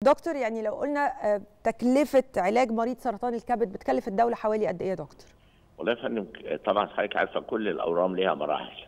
دكتور يعني لو قلنا آه، تكلفه علاج مريض سرطان الكبد بتكلف الدوله حوالي قد ايه يا دكتور والله يا فندم طبعا حضرتك عارفه كل الاورام ليها مراحل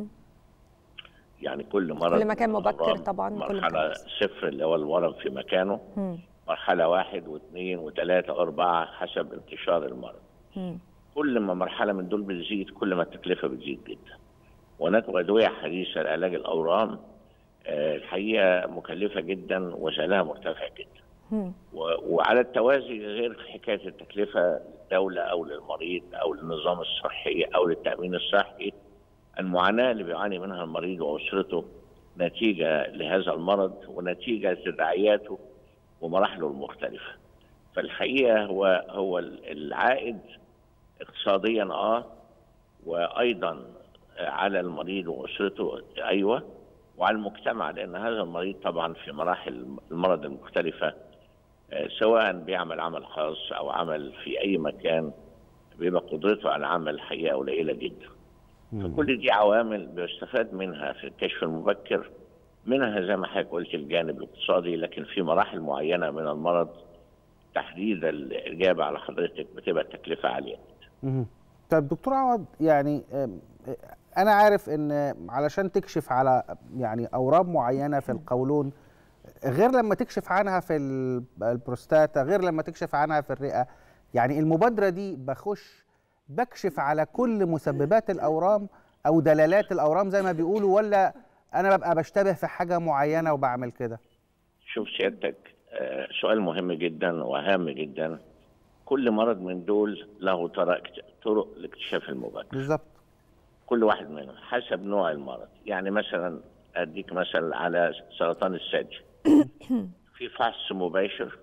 يعني كل مرض كل ما كان من مبكر الأورام طبعاً كل ما كان مرحله أحسن. صفر اللي هو الورم في مكانه مم. مرحله واحد واثنين وثلاثه واربعه حسب انتشار المرض مم. كل ما مرحله من دول بتزيد كل ما التكلفه بتزيد جدا وهناك ادويه حديثه لعلاج الاورام آه، الحقيقه مكلفه جدا وسعرها مرتفع جدا مم. و- وعلى التوازي غير حكايه التكلفه للدوله او للمريض او للنظام الصحي او للتامين الصحي المعاناه اللي بيعاني منها المريض واسرته نتيجه لهذا المرض ونتيجه لتداعياته ومراحله المختلفه. فالحقيقه هو هو العائد اقتصاديا اه وايضا على المريض واسرته ايوه وعلى المجتمع لان هذا المريض طبعا في مراحل المرض المختلفه آه، سواء بيعمل عمل خاص او عمل في اي مكان بيبقى قدرته على العمل الحقيقه قليله جدا. فكل دي عوامل بيستفاد منها في الكشف المبكر منها زي ما حضرتك قلت الجانب الاقتصادي لكن في مراحل معينه من المرض تحديد الاجابه على حضرتك بتبقى التكلفه عاليه مهم. طيب دكتور عوض يعني آم، آه، انا عارف ان علشان تكشف على يعني اورام معينه في القولون غير لما تكشف عنها في ال- البروستاتا غير لما تكشف عنها في الرئه يعني المبادره دي بخش بكشف على كل مسببات الاورام او دلالات الاورام زي ما بيقولوا ولا انا ببقى بشتبه في حاجه معينه وبعمل كده شوف سيادتك آه، سؤال مهم جدا وهام جدا كل مرض من دول له طرق طرق لاكتشاف المبكر بالظبط كل واحد منهم حسب نوع المرض يعني مثلا اديك مثل على سرطان الثدي في فحص مباشر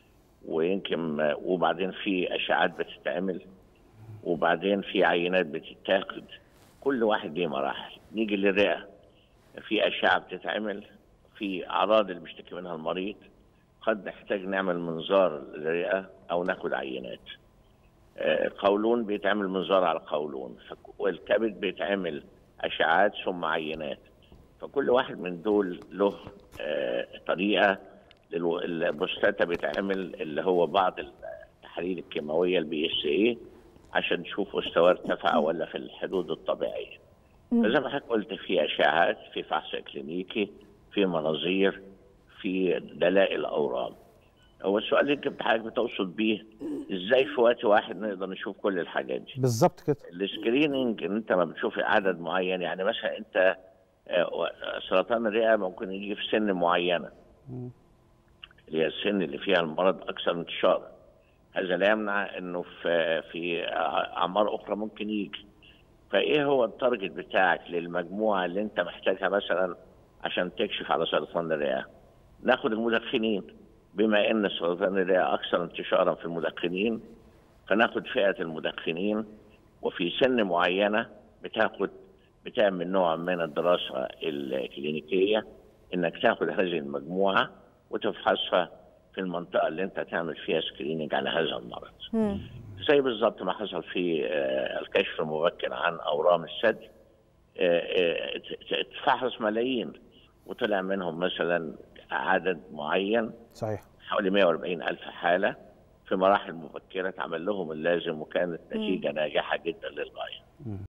ويمكن وبعدين في اشعات بتتعمل وبعدين في عينات بتتاخد كل واحد ليه مراحل نيجي للرئه في اشعه بتتعمل في اعراض اللي بيشتكي منها المريض قد نحتاج نعمل منظار للرئه او ناخد عينات آه، القولون بيتعمل منظار على القولون فك- والكبد بيتعمل اشعات ثم عينات فكل واحد من دول له آه، طريقه للو- البروستاتا بيتعمل اللي هو بعض التحاليل الكيماويه البي اس اي عشان نشوف مستواه ارتفع ولا في الحدود الطبيعيه فزي ما حضرتك قلت في اشعاعات في فحص كلينيكي في مناظير في دلائل اورام هو السؤال اللي انت حضرتك بتقصد بيه ازاي في وقت واحد نقدر نشوف كل الحاجات دي بالظبط كده السكريننج ان انت ما بتشوف عدد معين يعني مثلا انت آه، سرطان الرئه ممكن يجي في سن معينه اللي هي السن اللي فيها المرض اكثر انتشارا هذا لا يمنع انه في في اعمار اخرى ممكن يجي فايه هو التارجت بتاعك للمجموعه اللي انت محتاجها مثلا عشان تكشف على سرطان الرئه ناخد المدخنين بما ان سرطان الرئه اكثر انتشارا في المدخنين فناخد فئه المدخنين وفي سن معينه بتاخد بتعمل نوع من الدراسه الكلينيكيه انك تاخد هذه المجموعه وتفحصها في المنطقه اللي انت تعمل فيها سكريننج على هذا المرض. مم. زي بالظبط ما حصل في آه، الكشف المبكر عن اورام الثدي آه، آه، ات- اتفحص ملايين وطلع منهم مثلا عدد معين صحيح حوالي 140 ألف حالة في مراحل مبكرة اتعمل لهم اللازم وكانت نتيجة ناجحة جدا للغاية